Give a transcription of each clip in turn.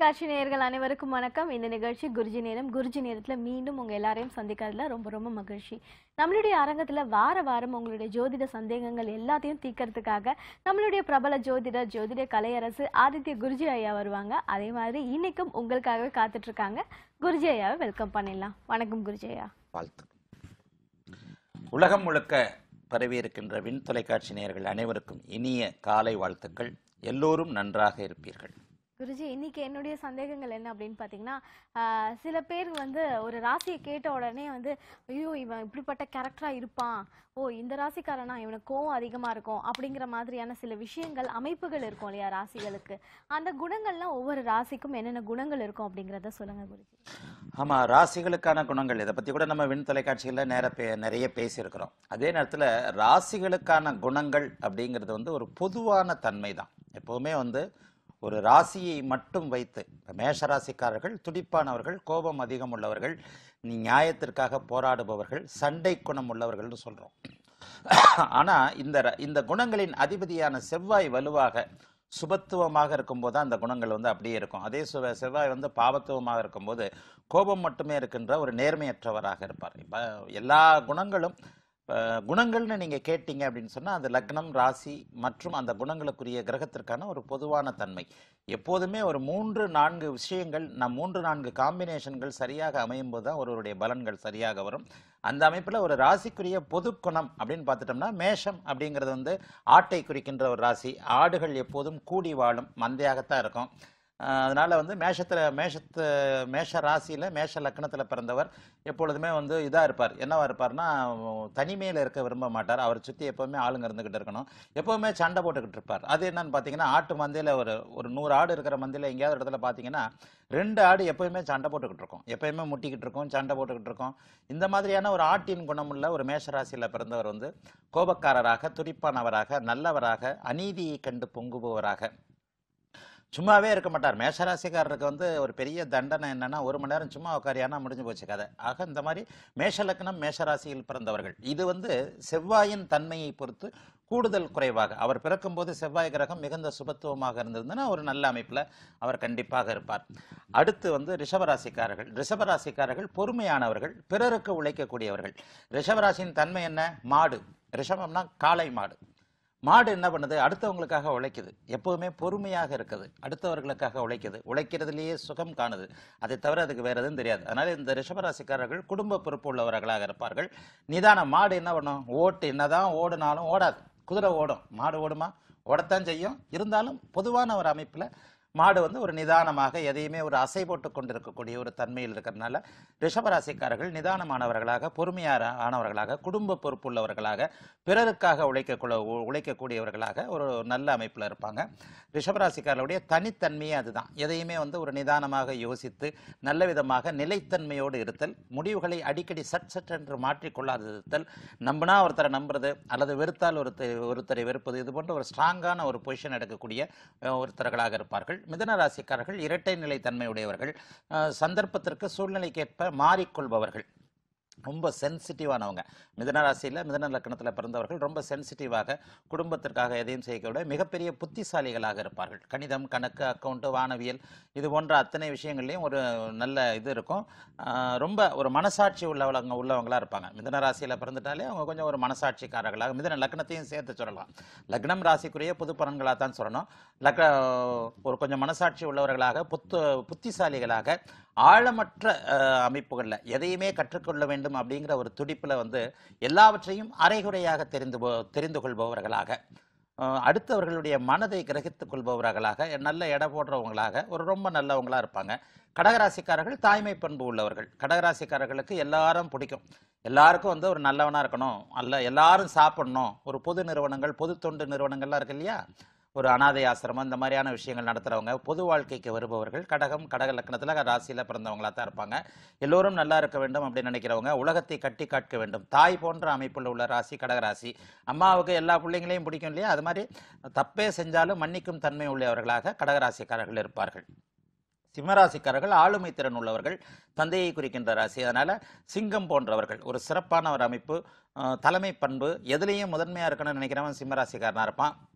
தொலைக்காட்சி நேயர்கள் அனைவருக்கும் வணக்கம் இந்த நிகழ்ச்சி குருஜி நேரம் குருஜி நேரத்துல மீண்டும் உங்க எல்லாரையும் சந்திக்கிறதுல ரொம்ப ரொம்ப மகிழ்ச்சி நம்மளுடைய அரங்கத்துல வார வாரம் உங்களுடைய ஜோதிட சந்தேகங்கள் எல்லாத்தையும் தீர்க்கறதுக்காக நம்மளுடைய பிரபல ஜோதிடர் ஜோதிட கலையரசு ஆதித்ய குருஜி ஐயா வருவாங்க அதே மாதிரி இன்னைக்கும் உங்களுக்காகவே காத்துட்டு இருக்காங்க குருஜி ஐயாவை வெல்கம் பண்ணிடலாம் வணக்கம் குருஜி ஐயா வாழ்த்து உலகம் முழுக்க பரவி இருக்கின்ற விண் தொலைக்காட்சி நேயர்கள் அனைவருக்கும் இனிய காலை வாழ்த்துக்கள் எல்லோரும் நன்றாக இருப்பீர்கள் குருஜி இன்னைக்கு என்னுடைய சந்தேகங்கள் என்ன அப்படின்னு பார்த்தீங்கன்னா ஆஹ், சில பேர் வந்து ஒரு ராசியை கேட்ட உடனே வந்து ஐயோ இவன் இப்படிப்பட்ட கேரக்டரா இருப்பான் ஓ இந்த ராசிக்காரனா இவனுக்கு கோவம் அதிகமா இருக்கும் அப்படிங்கிற மாதிரியான சில விஷயங்கள் அமைப்புகள் இருக்கும் இல்லையா ராசிகளுக்கு அந்த குணங்கள்லாம் ஒவ்வொரு ராசிக்கும் என்னென்ன குணங்கள் இருக்கும் அப்படிங்கிறத சொல்லுங்க குருஜி ஆமா ராசிகளுக்கான குணங்கள் இதை பத்தி கூட நம்ம விண் தொலைக்காட்சிகளில் நேர பே நிறைய பேசியிருக்கிறோம் அதே நேரத்தில் ராசிகளுக்கான குணங்கள் அப்படிங்கிறது வந்து ஒரு பொதுவான தன்மை தான் எப்பவுமே வந்து ஒரு ராசியை மட்டும் வைத்து இப்ப மேஷ ராசிக்காரர்கள் துடிப்பானவர்கள் கோபம் அதிகம் உள்ளவர்கள் நீ நியாயத்திற்காக போராடுபவர்கள் சண்டை குணம் உள்ளவர்கள்னு சொல்றோம் ஆனா இந்த ர- இந்த குணங்களின் அதிபதியான செவ்வாய் வலுவாக சுபத்துவமாக இருக்கும்போது தான் அந்த குணங்கள் வந்து அப்படியே இருக்கும் அதே சுவ செவ்வாய் வந்து பாவத்துவமாக இருக்கும்போது கோபம் மட்டுமே இருக்கின்ற ஒரு நேர்மையற்றவராக இருப்பார் இப்போ எல்லா குணங்களும் அஹ், குணங்கள்னு நீங்கள் கேட்டீங்க அப்படின்னு சொன்னால் அது லக்னம் ராசி மற்றும் அந்த குணங்களுக்குரிய கிரகத்திற்கான ஒரு பொதுவான தன்மை எப்போதுமே ஒரு மூன்று நான்கு விஷயங்கள் நம் மூன்று நான்கு காம்பினேஷன்கள் சரியாக அமையும் போது தான் ஒருவருடைய பலன்கள் சரியாக வரும் அந்த அமைப்பில் ஒரு ராசிக்குரிய பொது குணம் அப்படின்னு பார்த்துட்டோம்னா மேஷம் அப்படிங்கிறது வந்து ஆட்டை குறிக்கின்ற ஒரு ராசி ஆடுகள் எப்போதும் கூடி வாழும் மந்தையாகத்தான் இருக்கும் ஆஹ் அதனால வந்து மேஷத்தில் மேஷத்து மேஷ ராசியில் மேஷ லக்னத்தில் பிறந்தவர் எப்பொழுதுமே வந்து இதாக இருப்பார் என்னவா இருப்பார்னா தனிமையில் இருக்க விரும்ப மாட்டார் அவர் சுற்றி எப்போவுமே ஆளுங்க இருந்துக்கிட்டு இருக்கணும் எப்போவுமே சண்டை போட்டுக்கிட்டு இருப்பார் அது என்னன்னு பார்த்தீங்கன்னா ஆட்டு மந்தையில் ஒரு ஒரு நூறு ஆடு இருக்கிற மந்தையில் எங்கேயாவது ஒரு இடத்துல பார்த்தீங்கன்னா ரெண்டு ஆடு எப்போயுமே சண்டை போட்டுக்கிட்டு இருக்கும் எப்போயுமே முட்டிக்கிட்டு இருக்கும் சண்டை போட்டுக்கிட்டு இருக்கும் இந்த மாதிரியான ஒரு ஆட்டின் குணமுள்ள ஒரு மேஷராசியில் பிறந்தவர் வந்து கோபக்காரராக துடிப்பானவராக நல்லவராக அநீதியை கண்டு பொங்குபவராக சும்மாவே இருக்க மாட்டார் மேஷராசிக்காரருக்கு வந்து ஒரு பெரிய தண்டனை என்னன்னா ஒரு மணி நேரம் சும்மா உட்காரியானா முடிஞ்சு போச்சு கதை ஆக இந்த மாதிரி மேஷலக்கணம் மேஷராசியில் பிறந்தவர்கள் இது வந்து செவ்வாயின் தன்மையை பொறுத்து கூடுதல் குறைவாக அவர் பிறக்கும்போது செவ்வாய் கிரகம் மிகுந்த சுபத்துவமாக இருந்ததுன்னா ஒரு நல்ல அமைப்பில் அவர் கண்டிப்பாக இருப்பார் அடுத்து வந்து ரிஷபராசிக்காரர்கள் ரிஷபராசிக்காரர்கள் பொறுமையானவர்கள் பிறருக்கு உழைக்கக்கூடியவர்கள் ரிஷபராசியின் தன்மை என்ன மாடு ரிஷபம்னா காளை மாடு மாடு என்ன பண்ணுது அடுத்தவங்களுக்காக உழைக்குது எப்பவுமே பொறுமையாக இருக்குது அடுத்தவர்களுக்காக உழைக்குது உழைக்கிறதுலேயே சுகம் காணுது அதை தவிர அதுக்கு வேற எதுவும் தெரியாது அதனால இந்த ரிஷபராசிக்காரர்கள் குடும்ப பொறுப்பு உள்ளவர்களாக இருப்பார்கள் நிதானம் மாடு என்ன பண்ணும் ஓட்டு என்னதான் ஓடுனாலும் ஓடாது குதிரை ஓடும் மாடு ஓடுமா ஓடத்தான் செய்யும் இருந்தாலும் பொதுவான ஒரு அமைப்பில் மாடு வந்து ஒரு நிதானமாக எதையுமே ஒரு அசை போட்டு கொண்டிருக்கக்கூடிய ஒரு தன்மையில் இருக்கிறதுனால ரிஷபராசிக்காரர்கள் நிதானமானவர்களாக பொறுமையான ஆனவர்களாக குடும்ப பொறுப்புள்ளவர்களாக பிறருக்காக உழைக்க உழைக்கக்கூடியவர்களாக ஒரு நல்ல அமைப்பில் இருப்பாங்க ரிஷபராசிக்காரருடைய தனித்தன்மையே அதுதான் எதையுமே வந்து ஒரு நிதானமாக யோசித்து நல்ல விதமாக நிலைத்தன்மையோடு இருத்தல் முடிவுகளை அடிக்கடி சட் சட் என்று மாற்றிக்கொள்ளாது இருத்தல் நம்பினா ஒருத்தரை நம்புறது அல்லது வெறுத்தால் ஒருத்தர் ஒருத்தரை வெறுப்பது இது போன்ற ஒரு ஸ்ட்ராங்கான ஒரு பொசிஷன் எடுக்கக்கூடிய அஹ், ஒருத்தர்களாக இருப்பார்கள் மிதன ராசிக்காரர்கள் இரட்டை நிலை தன்மையுடையவர்கள் அஹ், சந்தர்ப்பத்திற்கு சூழ்நிலைக்கேற்ப மாறிக்கொள்பவர்கள் ரொம்ப சென்சிட்டிவானவங்க மிதன ராசியில் மிதன லக்கணத்தில் பிறந்தவர்கள் ரொம்ப சென்சிட்டிவாக குடும்பத்திற்காக எதையும் செய்யக்கூடிய மிகப்பெரிய புத்திசாலிகளாக இருப்பார்கள் கணிதம் கணக்கு அக்கௌண்ட்டு வானவியல் இது போன்ற அத்தனை விஷயங்கள்லையும் ஒரு நல்ல இது இருக்கும் ஆஹ் ரொம்ப ஒரு மனசாட்சி உள்ளவங்க உள்ளவங்களா இருப்பாங்க மிதன ராசியில் பிறந்துட்டாலே அவங்க கொஞ்சம் ஒரு மனசாட்சிக்காரர்களாக மிதன லக்னத்தையும் சேர்த்து சொல்லலாம் லக்னம் ராசிக்குரிய புது பலன்களாக தான் சொல்லணும் லக்க ஒரு கொஞ்சம் மனசாட்சி உள்ளவர்களாக புத்து புத்திசாலிகளாக ஆழமற்ற அஹ், அமைப்புகள்ல எதையுமே கற்றுக்கொள்ள வேண்டும் அப்படிங்கிற ஒரு துடிப்புல வந்து எல்லாவற்றையும் அரைகுறையாக தெரிந்து போ- தெரிந்து கொள்பவர்களாக அஹ், அடுத்தவர்களுடைய மனதை கிரகித்துக் கொள்பவர்களாக நல்ல எடை போடுறவங்களாக ஒரு ரொம்ப நல்லவங்களா இருப்பாங்க கடகராசிக்காரர்கள் தாய்மை பண்பு உள்ளவர்கள் கடகராசிக்காரர்களுக்கு எல்லாரும் பிடிக்கும் எல்லாருக்கும் வந்து ஒரு நல்லவனா இருக்கணும் அல்ல எல்லாரும் சாப்பிடணும் ஒரு பொது நிறுவனங்கள் பொது தொண்டு நிறுவனங்கள்லாம் இருக்கு இல்லையா ஒரு அனாதை ஆசிரமம் இந்த மாதிரியான விஷயங்கள் நடத்துறவங்க பொது வாழ்க்கைக்கு வருபவர்கள் கடகம் கடக லக்னத்தில் ராசியில் பிறந்தவங்களா தான் இருப்பாங்க எல்லோரும் நல்லா இருக்க வேண்டும் அப்படின்னு நினைக்கிறவங்க உலகத்தை கட்டி காட்க வேண்டும் தாய் போன்ற அமைப்பில் உள்ள ராசி கடகராசி அம்மாவுக்கு எல்லா பிள்ளைங்களையும் பிடிக்கும் இல்லையா அது மாதிரி தப்பே செஞ்சாலும் மன்னிக்கும் தன்மை உள்ளவர்களாக கடகராசிக்காரர்கள் இருப்பார்கள் சிம்மராசிக்காரர்கள் ஆளுமை திறன் உள்ளவர்கள் தந்தையை குறிக்கின்ற ராசி அதனால சிங்கம் போன்றவர்கள் ஒரு சிறப்பான ஒரு அமைப்பு அஹ், தலைமை பண்பு எதுலேயும் முதன்மையா இருக்கணும்னு நினைக்கிறவன் சிம்மராசிக்காரனா இருப்பான்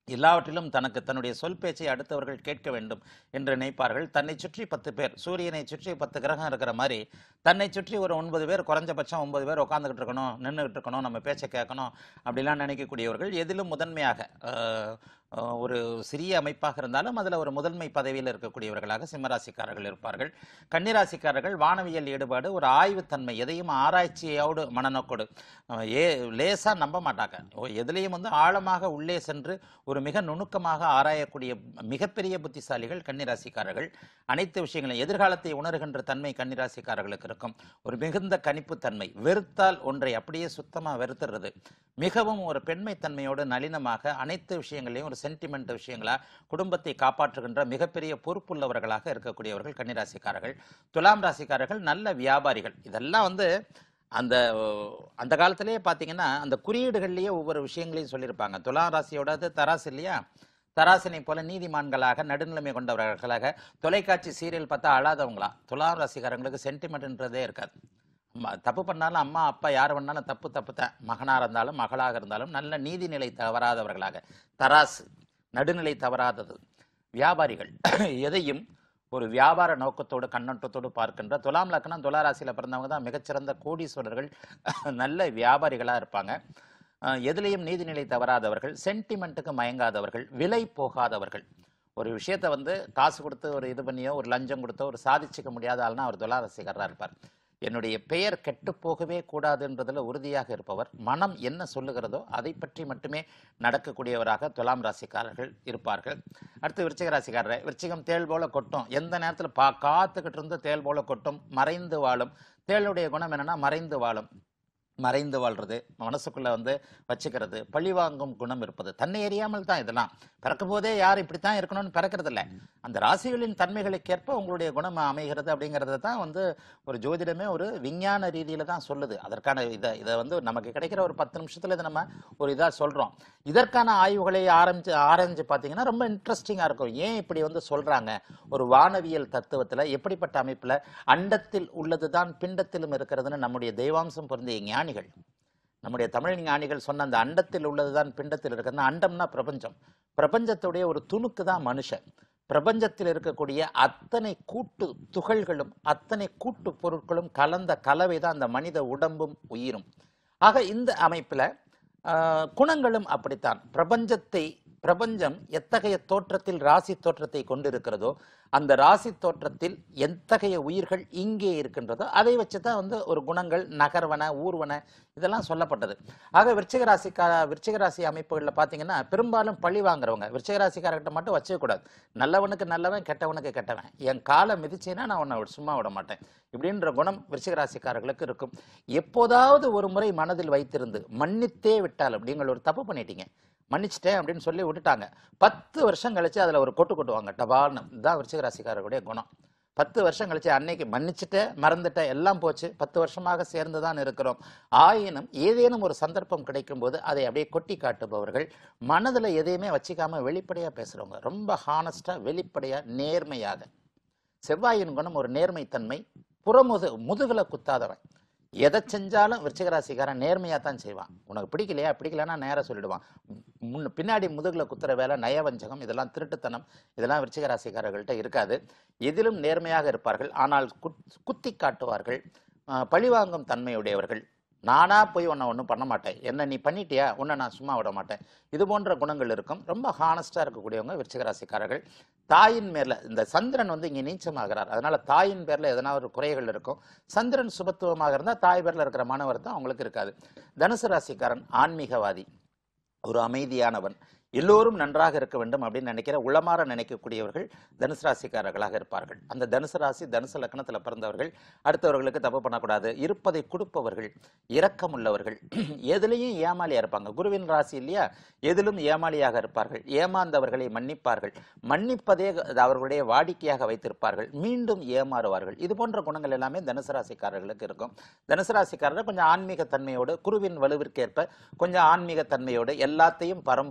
எல்லாவற்றிலும் தனக்கு தன்னுடைய சொல் பேச்சை அடுத்தவர்கள் கேட்க வேண்டும் என்று நினைப்பார்கள் தன்னை சுற்றி பத்து பேர் சூரியனை சுற்றி பத்து கிரகம் இருக்கிற மாதிரி தன்னை சுற்றி ஒரு ஒன்பது பேர் குறைஞ்சபட்சம் ஒன்பது பேர் உட்காந்துக்கிட்டு இருக்கணும் நின்றுக்கிட்டு இருக்கணும் நம்ம பேச்சை கேட்கணும் அப்படிலாம் நினைக்கக்கூடியவர்கள் எதிலும் முதன்மையாக அஹ், அஹ், ஒரு சிறிய அமைப்பாக இருந்தாலும் அதில் ஒரு முதன்மை பதவியில் இருக்கக்கூடியவர்களாக சிம்மராசிக்காரர்கள் இருப்பார்கள் கன்னிராசிக்காரர்கள் வானவியல் ஈடுபாடு ஒரு ஆய்வுத்தன்மை எதையும் ஆராய்ச்சியோடு மனநோக்கோடு அஹ், ஏ லேசாக நம்ப மாட்டாங்க ஓ, எதுலேயும் வந்து ஆழமாக உள்ளே சென்று ஒரு மிக நுணுக்கமாக ஆராயக்கூடிய மிகப்பெரிய புத்திசாலிகள் கன்னிராசிக்காரர்கள் அனைத்து விஷயங்களும் எதிர்காலத்தை உணர்கின்ற தன்மை கன்னிராசிக்காரர்களுக்கு இருக்கும் ஒரு மிகுந்த கணிப்புத்தன்மை வெறுத்தால் ஒன்றை அப்படியே சுத்தமாக வெறுத்துறது மிகவும் ஒரு பெண்மை தன்மையோடு நளினமாக அனைத்து விஷயங்களையும் ஒரு சென்டிமெண்ட் விஷயங்களா குடும்பத்தை காப்பாற்றுகின்ற மிகப்பெரிய பொறுப்புள்ளவர்களாக இருக்கக்கூடியவர்கள் கன்னிராசிக்காரர்கள் துலாம் ராசிக்காரர்கள் நல்ல வியாபாரிகள் இதெல்லாம் வந்து அந்த அந்த காலத்திலேயே பார்த்தீங்கன்னா அந்த குறியீடுகள்லேயே ஒவ்வொரு விஷயங்களையும் சொல்லியிருப்பாங்க துலாம் ராசியோடது தராசு இல்லையா தராசினை போல நீதிமான்களாக நடுநிலைமை கொண்டவர்களாக தொலைக்காட்சி சீரியல் பார்த்தா அழாதவங்களா துலாம் ராசிக்காரங்களுக்கு சென்டிமெண்ட்ன்றதே இருக்காது அம்மா தப்பு பண்ணாலும் அம்மா அப்பா யார் பண்ணாலும் தப்பு தப்பு தான் மகனாக இருந்தாலும் மகளாக இருந்தாலும் நல்ல நீதிநிலை தவறாதவர்களாக தராசு நடுநிலை தவறாதது வியாபாரிகள் எதையும் ஒரு வியாபார நோக்கத்தோடு கண்ணோட்டத்தோடு பார்க்கின்ற துலாம் லக்னம் துலா ராசியில் பிறந்தவங்க தான் மிகச்சிறந்த கோடீஸ்வரர்கள் நல்ல வியாபாரிகளாக இருப்பாங்க அஹ் எதுலேயும் நீதிநிலை தவறாதவர்கள் சென்டிமெண்ட்டுக்கு மயங்காதவர்கள் விலை போகாதவர்கள் ஒரு விஷயத்தை வந்து காசு கொடுத்து ஒரு இது பண்ணியோ ஒரு லஞ்சம் கொடுத்தோ ஒரு சாதிச்சுக்க முடியாத ஆள்னா அவர் துலா ரசிகராக இருப்பார் என்னுடைய பெயர் கெட்டு போகவே கூடாதுன்றதுல உறுதியாக இருப்பவர் மனம் என்ன சொல்லுகிறதோ அதை பற்றி மட்டுமே நடக்கக்கூடியவராக துலாம் ராசிக்காரர்கள் இருப்பார்கள் அடுத்து விருச்சிக ராசிக்காரர் விருச்சிகம் தேள் போல கொட்டும் எந்த நேரத்தில் பா காத்துக்கிட்டு இருந்து தேள் போல கொட்டும் மறைந்து வாழும் தேளுடைய குணம் என்னன்னா மறைந்து வாழும் மறைந்து வாழ்றது மனசுக்குள்ள வந்து வச்சுக்கிறது பழி வாங்கும் குணம் இருப்பது தன்னை அறியாமல் தான் இதெல்லாம் பிறக்கும் போதே யார் இப்படித்தான் இருக்கணும்னு பிறக்கிறது இல்ல அந்த ராசிகளின் தன்மைகளுக்கேற்ப உங்களுடைய குணம் அமைகிறது அப்படிங்கிறத தான் வந்து ஒரு ஜோதிடமே ஒரு விஞ்ஞான ரீதியில தான் சொல்லுது அதற்கான இதை இதை வந்து நமக்கு கிடைக்கிற ஒரு பத்து நிமிஷத்துல இதை நம்ம ஒரு இதா சொல்றோம் இதற்கான ஆய்வுகளை ஆரம்பிச்சு ஆரம்பிச்சு பார்த்தீங்கன்னா ரொம்ப இன்ட்ரெஸ்டிங்கா இருக்கும் ஏன் இப்படி வந்து சொல்றாங்க ஒரு வானவியல் தத்துவத்துல எப்படிப்பட்ட அமைப்புல அண்டத்தில் உள்ளதுதான் பிண்டத்திலும் இருக்கிறதுன்னு நம்முடைய தெய்வாம்சம் பொருந்திய ஞானிகள் நம்முடைய தமிழ் ஞானிகள் சொன்ன அந்த அண்டத்தில் உள்ளதுதான் பிண்டத்தில் இருக்கிறது அண்டம்னா பிரபஞ்சம் பிரபஞ்சத்துடைய ஒரு துணுக்கு தான் மனுஷன் பிரபஞ்சத்தில் இருக்கக்கூடிய அத்தனை கூட்டு துகள்களும் அத்தனை கூட்டு பொருட்களும் கலந்த கலவை தான் அந்த மனித உடம்பும் உயிரும் ஆக இந்த அமைப்பில் குணங்களும் அப்படித்தான் பிரபஞ்சத்தை பிரபஞ்சம் எத்தகைய தோற்றத்தில் ராசி தோற்றத்தை கொண்டிருக்கிறதோ அந்த ராசி தோற்றத்தில் எத்தகைய உயிர்கள் இங்கே இருக்கின்றதோ அதை வச்சு தான் வந்து ஒரு குணங்கள் நகர்வன ஊர்வன இதெல்லாம் சொல்லப்பட்டது ஆக விருச்சிக ராசிக்கா விருச்சிக ராசி அமைப்புகளில் பார்த்தீங்கன்னா பெரும்பாலும் பழி வாங்குறவங்க விருச்சிக ராசிக்காரர்கிட்ட மட்டும் வச்சுக்கக்கூடாது நல்லவனுக்கு நல்லவன் கெட்டவனுக்கு கெட்டவன் என் காலை மிதிச்சேன்னா நான் உன்னை சும்மா விட மாட்டேன் இப்படின்ற குணம் விருச்சிக ராசிக்காரர்களுக்கு இருக்கும் எப்போதாவது ஒரு முறை மனதில் வைத்திருந்து மன்னித்தே விட்டால் அப்படிங்கிற ஒரு தப்பு பண்ணிட்டீங்க மன்னிச்சிட்டேன் அப்படின்னு சொல்லி விட்டுட்டாங்க பத்து வருஷம் கழிச்சு அதில் ஒரு கொட்டு கொட்டுவாங்க டபால்னு இதுதான் விருச்சிக ராசிக்காரர்களுடைய குணம் பத்து வருஷம் கழிச்சு அன்னைக்கு மன்னிச்சுட்டேன் மறந்துட்டேன் எல்லாம் போச்சு பத்து வருஷமாக சேர்ந்து தான் இருக்கிறோம் ஆயினும் ஏதேனும் ஒரு சந்தர்ப்பம் கிடைக்கும் போது அதை அப்படியே கொட்டி காட்டுபவர்கள் மனதில் எதையுமே வச்சுக்காம வெளிப்படையாக பேசுகிறவங்க ரொம்ப ஹானஸ்டாக வெளிப்படையாக நேர்மையாக செவ்வாயின் குணம் ஒரு நேர்மைத்தன்மை புறமுது முதுகுல குத்தாதவன் எதை செஞ்சாலும் விருச்சிகராசிக்காரன் நேர்மையாக தான் செய்வான் உனக்கு பிடிக்கலையா பிடிக்கலன்னா நேராக சொல்லிடுவான் முன்ன பின்னாடி முதுகுல குத்துற வேலை நயவஞ்சகம் இதெல்லாம் திருட்டுத்தனம் இதெல்லாம் விருச்சிகராசிக்காரர்கள்ட்ட இருக்காது எதிலும் நேர்மையாக இருப்பார்கள் ஆனால் குத் குத்தி காட்டுவார்கள் ஆஹ் பழிவாங்கும் தன்மையுடையவர்கள் நானா போய் உன்னை ஒன்றும் பண்ண மாட்டேன் என்ன நீ பண்ணிட்டியா உன்னை நான் சும்மா விட மாட்டேன் இது போன்ற குணங்கள் இருக்கும் ரொம்ப ஹானஸ்டாக இருக்கக்கூடியவங்க விருச்சிகராசிக்காரர்கள் தாயின் மேல இந்த சந்திரன் வந்து இங்கே நீச்சமாகிறார் அதனால தாயின் பேர்ல எதனா ஒரு குறைகள் இருக்கும் சந்திரன் சுபத்துவமாக இருந்தால் தாய் பேர்ல இருக்கிற மாணவர் தான் அவங்களுக்கு இருக்காது தனுசு ராசிக்காரன் ஆன்மீகவாதி ஒரு அமைதியானவன் எல்லோரும் நன்றாக இருக்க வேண்டும் அப்படின்னு நினைக்கிற உளமாற நினைக்கக்கூடியவர்கள் தனுசு ராசிக்காரர்களாக இருப்பார்கள் அந்த தனுசு ராசி தனுசு லக்னத்தில் பிறந்தவர்கள் அடுத்தவர்களுக்கு தப்பு பண்ணக்கூடாது இருப்பதை கொடுப்பவர்கள் இரக்கமுள்ளவர்கள் எதுலேயும் ஏமாளியாக இருப்பாங்க குருவின் ராசி இல்லையா எதிலும் ஏமாளியாக இருப்பார்கள் ஏமாந்தவர்களை மன்னிப்பார்கள் மன்னிப்பதே அது அவர்களுடைய வாடிக்கையாக வைத்திருப்பார்கள் மீண்டும் ஏமாறுவார்கள் இது போன்ற குணங்கள் எல்லாமே தனுசு ராசிக்காரர்களுக்கு இருக்கும் தனுசு ராசிக்காரர்கள் கொஞ்சம் ஆன்மீக தன்மையோடு குருவின் வலுவிற்கேற்ப கொஞ்சம் ஆன்மீக தன்மையோடு எல்லாத்தையும் பரம்பொருள் பார்த்து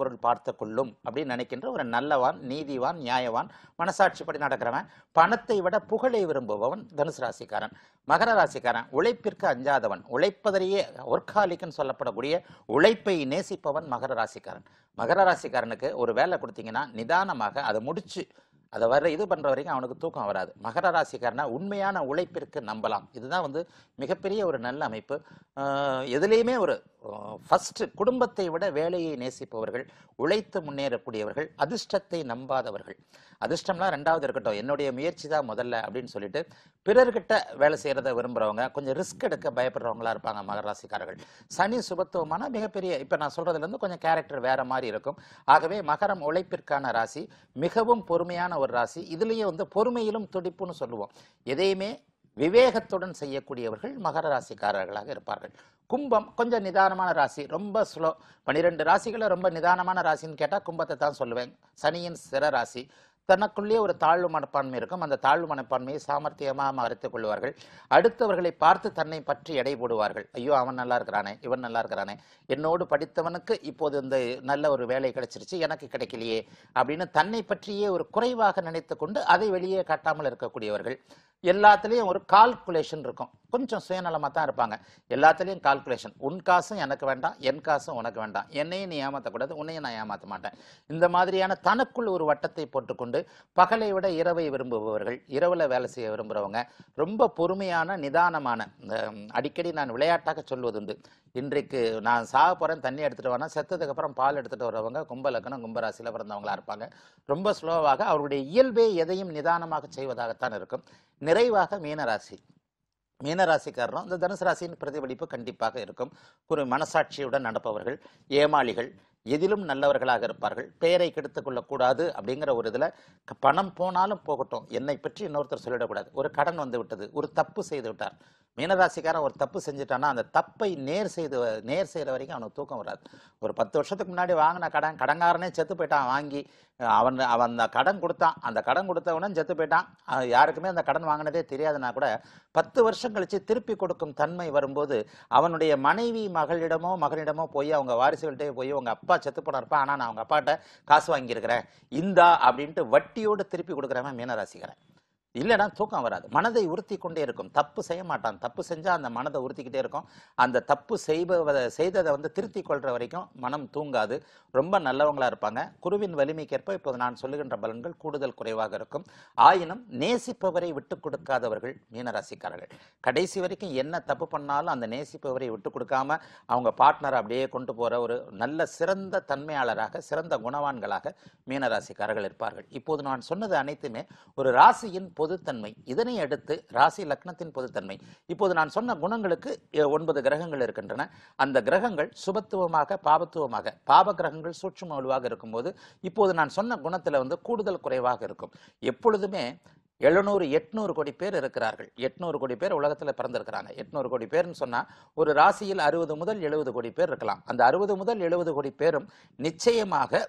பார்த்து கொள்ளும் அப்படின்னு நினைக்கின்ற ஒரு நல்லவான் நீதிவான் நியாயவான் மனசாட்சிப்படி நடக்கிறவன் பணத்தை விட புகழை விரும்புபவன் தனுசு ராசிக்காரன் மகர ராசிக்காரன் உழைப்பிற்கு அஞ்சாதவன் உழைப்பதிலேயே ஒர்க்காலிக்குன்னு சொல்லப்படக்கூடிய உழைப்பை நேசிப்பவன் மகர ராசிக்காரன் மகர ராசிக்காரனுக்கு ஒரு வேலை கொடுத்தீங்கன்னா நிதானமாக அதை முடிச்சு அதை வர இது பண்ற வரைக்கும் அவனுக்கு தூக்கம் வராது மகர ராசிக்காரனா உண்மையான உழைப்பிற்கு நம்பலாம் இதுதான் வந்து மிகப்பெரிய ஒரு நல்ல அமைப்பு ஆஹ் எதுலேயுமே ஒரு ஃபர்ஸ்ட் குடும்பத்தை விட வேலையை நேசிப்பவர்கள் உழைத்து முன்னேறக்கூடியவர்கள் அதிர்ஷ்டத்தை நம்பாதவர்கள் அதிர்ஷ்டம்லாம் ரெண்டாவது இருக்கட்டும் என்னுடைய முயற்சி தான் முதல்ல அப்படின்னு சொல்லிட்டு பிறர்கிட்ட வேலை செய்யறத விரும்புறவங்க கொஞ்சம் ரிஸ்க் எடுக்க பயப்படுறவங்களா இருப்பாங்க மகர ராசிக்காரர்கள் சனி சுபத்துவமான மிகப்பெரிய இப்போ நான் சொல்றதுல இருந்து கொஞ்சம் கேரக்டர் வேற மாதிரி இருக்கும் ஆகவே மகரம் உழைப்பிற்கான ராசி மிகவும் பொறுமையான ஒரு ராசி இதுலயே வந்து பொறுமையிலும் துடிப்புன்னு சொல்லுவோம் எதையுமே விவேகத்துடன் செய்யக்கூடியவர்கள் மகர ராசிக்காரர்களாக இருப்பார்கள் கும்பம் கொஞ்சம் நிதானமான ராசி ரொம்ப ஸ்லோ பன்னிரெண்டு ராசிகளை ரொம்ப நிதானமான ராசின்னு கேட்டால் கும்பத்தை தான் சொல்லுவேன் சனியின் சிற ராசி தனக்குள்ளேயே ஒரு தாழ்வு மனப்பான்மை இருக்கும் அந்த தாழ்வு மனப்பான்மையை சாமர்த்தியமாக மறைத்துக் கொள்வார்கள் அடுத்தவர்களை பார்த்து தன்னை பற்றி எடை போடுவார்கள் ஐயோ அவன் நல்லா இருக்கிறானே இவன் நல்லா இருக்கிறானே என்னோடு படித்தவனுக்கு இப்போது இந்த நல்ல ஒரு வேலை கிடைச்சிருச்சு எனக்கு கிடைக்கலையே அப்படின்னு தன்னை பற்றியே ஒரு குறைவாக நினைத்து கொண்டு அதை வெளியே காட்டாமல் இருக்கக்கூடியவர்கள் எல்லாத்துலேயும் ஒரு கால்குலேஷன் இருக்கும் கொஞ்சம் சுயநலமாக தான் இருப்பாங்க எல்லாத்துலேயும் கால்குலேஷன் உன் காசும் எனக்கு வேண்டாம் என் காசும் உனக்கு வேண்டாம் என்னையும் நீ ஏமாற்றக்கூடாது உன்னையும் நான் ஏமாற்ற மாட்டேன் இந்த மாதிரியான தனக்குள் ஒரு வட்டத்தை போட்டுக்கொண்டு பகலை விட இரவை விரும்புபவர்கள் இரவில் வேலை செய்ய விரும்புகிறவங்க ரொம்ப பொறுமையான நிதானமான இந்த ம், அடிக்கடி நான் விளையாட்டாக சொல்வதுண்டு இன்றைக்கு நான் சாக போகிறேன் தண்ணி எடுத்துகிட்டு வரேன் செத்ததுக்கு அப்புறம் பால் எடுத்துகிட்டு வரவங்க கும்ப லக்னம் கும்பராசியில் பிறந்தவங்களா இருப்பாங்க ரொம்ப ஸ்லோவாக அவருடைய இயல்பே எதையும் நிதானமாக செய்வதாகத்தான் இருக்கும் நிறைவாக மீனராசி மீனராசிக்காரரும் இந்த தனுசு ராசியின் பிரதிபலிப்பு கண்டிப்பாக இருக்கும் ஒரு மனசாட்சியுடன் நடப்பவர்கள் ஏமாளிகள் எதிலும் நல்லவர்களாக இருப்பார்கள் பெயரை கெடுத்துக் கொள்ளக்கூடாது அப்படிங்கிற ஒரு இதில் பணம் போனாலும் போகட்டும் என்னை பற்றி இன்னொருத்தர் சொல்லிடக்கூடாது ஒரு கடன் வந்து விட்டது ஒரு தப்பு செய்து விட்டார் மீனராசிக்காரன் ஒரு தப்பு செஞ்சுட்டான்னா அந்த தப்பை நேர் செய்து நேர் செய்கிற வரைக்கும் அவனுக்கு தூக்கம் வராது ஒரு பத்து வருஷத்துக்கு முன்னாடி வாங்கின கடன் கடன்காரனே செத்து போயிட்டான் வாங்கி அஹ் அவன் அவன் அந்த கடன் கொடுத்தான் அந்த கடன் கொடுத்தவனும் செத்து போயிட்டான் அஹ் யாருக்குமே அந்த கடன் வாங்கினதே தெரியாதுன்னா கூட பத்து வருஷம் கழிச்சு திருப்பி கொடுக்கும் தன்மை வரும்போது அவனுடைய மனைவி மகளிடமோ மகனிடமோ போய் அவங்க வாரிசுகள்கிட்டே போய் உங்க அப்பா செத்து போனார்ப்பா ஆனால் நான் அவங்க அப்பாட்ட காசு வாங்கியிருக்கிறேன் இந்தா அப்படின்ட்டு வட்டியோடு திருப்பி கொடுக்குறவன் மீனராசிக்கிறேன் இல்லைன்னா தூக்கம் வராது மனதை உறுத்தி கொண்டே இருக்கும் தப்பு செய்ய மாட்டான் தப்பு செஞ்சா அந்த மனதை உறுத்திக்கிட்டே இருக்கும் அந்த தப்பு செய்பவதை செய்ததை வந்து திருத்தி கொள்ற வரைக்கும் மனம் தூங்காது ரொம்ப நல்லவங்களா இருப்பாங்க குருவின் வலிமைக்கேற்ப இப்போது நான் சொல்லுகின்ற பலன்கள் கூடுதல் குறைவாக இருக்கும் ஆயினும் நேசிப்பவரை விட்டு கொடுக்காதவர்கள் மீனராசிக்காரர்கள் கடைசி வரைக்கும் என்ன தப்பு பண்ணாலும் அந்த நேசிப்பவரை விட்டு கொடுக்காம அவங்க பார்ட்னரை அப்படியே கொண்டு போற ஒரு நல்ல சிறந்த தன்மையாளராக சிறந்த குணவான்களாக மீனராசிக்காரர்கள் இருப்பார்கள் இப்போது நான் சொன்னது அனைத்துமே ஒரு ராசியின் பொதுத்தன்மை இதனை அடுத்து ராசி லக்னத்தின் பொதுத்தன்மை இப்போது நான் சொன்ன குணங்களுக்கு எ, ஒன்பது கிரகங்கள் இருக்கின்றன அந்த கிரகங்கள் சுபத்துவமாக பாபத்துவமாக பாப கிரகங்கள் சூட்சும வலுவாக இருக்கும்போது இப்போது நான் சொன்ன குணத்துல வந்து கூடுதல் குறைவாக இருக்கும் எப்பொழுதுமே எழுநூறு எட்நூறு கோடி பேர் இருக்கிறார்கள் எட்நூறு கோடி பேர் உலகத்தில் பிறந்திருக்கிறாங்க எட்நூறு கோடி பேர்னு சொன்னா ஒரு ராசியில் அறுபது முதல் எழுபது கோடி பேர் இருக்கலாம் அந்த அறுபது முதல் எழுபது கோடி பேரும் நிச்சயமாக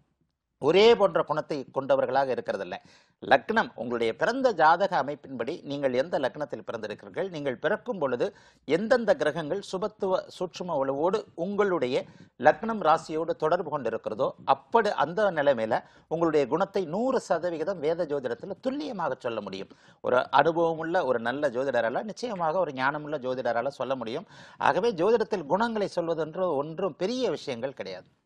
ஒரே போன்ற குணத்தை கொண்டவர்களாக இருக்கிறதில்ல லக்னம் உங்களுடைய பிறந்த ஜாதக அமைப்பின்படி நீங்கள் எந்த லக்னத்தில் பிறந்திருக்கிறீர்கள் நீங்கள் பிறக்கும் பொழுது எந்தெந்த கிரகங்கள் சுபத்துவ சூட்சும உளவோடு உங்களுடைய லக்னம் ராசியோடு தொடர்பு கொண்டிருக்கிறதோ அப்படி அந்த நிலைமையில உங்களுடைய குணத்தை நூறு சதவிகிதம் வேத ஜோதிடத்தில் துல்லியமாக சொல்ல முடியும் ஒரு அனுபவமுள்ள ஒரு நல்ல ஜோதிடரால நிச்சயமாக ஒரு ஞானமுள்ள ஜோதிடரால சொல்ல முடியும் ஆகவே ஜோதிடத்தில் குணங்களை சொல்வதென்று ஒன்றும் பெரிய விஷயங்கள் கிடையாது